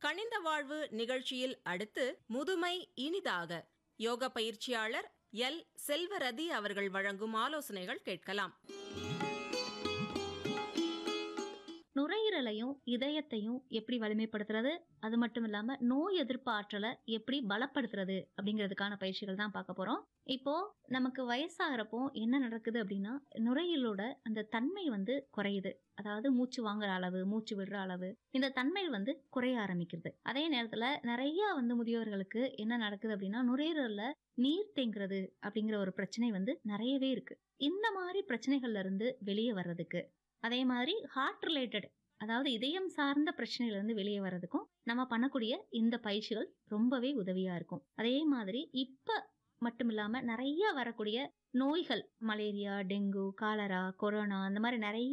கனிந்த வாழ்வு நிகழ்ச்சியில் அடுத்து முதுமை இனிதாக யோக பயிற்சியாளர் எல் செல்வரதி அவர்கள் வழங்கும் ஆலோசனைகள் கேட்கலாம் நுரையீரலையும் இதயத்தையும் எப்படி வலிமைப்படுத்துறது அது மட்டும் இல்லாம நோய் எதிர்ப்பு ஆற்றலை எப்படி பலப்படுத்துறது அப்படிங்கிறதுக்கான பயிற்சிகள் தான் பார்க்க போறோம் இப்போ நமக்கு வயசாகிறப்போ என்ன நடக்குது அப்படின்னா நுரையீரலோட அந்த தன்மை வந்து குறையுது அதாவது மூச்சு வாங்குற அளவு மூச்சு விடுற அளவு இந்த தன்மை வந்து குறைய ஆரம்பிக்கிறது அதே நேரத்துல நிறைய வந்து முதியோர்களுக்கு என்ன நடக்குது அப்படின்னா நுரையீரல்ல நீர் தேங்குறது அப்படிங்கிற ஒரு பிரச்சனை வந்து நிறையவே இருக்கு இந்த மாதிரி பிரச்சனைகள்ல இருந்து வெளியே வர்றதுக்கு அதே மாதிரி ஹார்ட் ரிலேட்டட் அதாவது இதயம் சார்ந்த பிரச்சனைகள் இருந்து வெளியே வர்றதுக்கும் நம்ம பண்ணக்கூடிய இந்த பயிற்சிகள் ரொம்பவே உதவியா இருக்கும் அதே மாதிரி இப்ப மட்டும் இல்லாம நிறைய வரக்கூடிய நோய்கள் மலேரியா டெங்கு காலரா கொரோனா அந்த மாதிரி நிறைய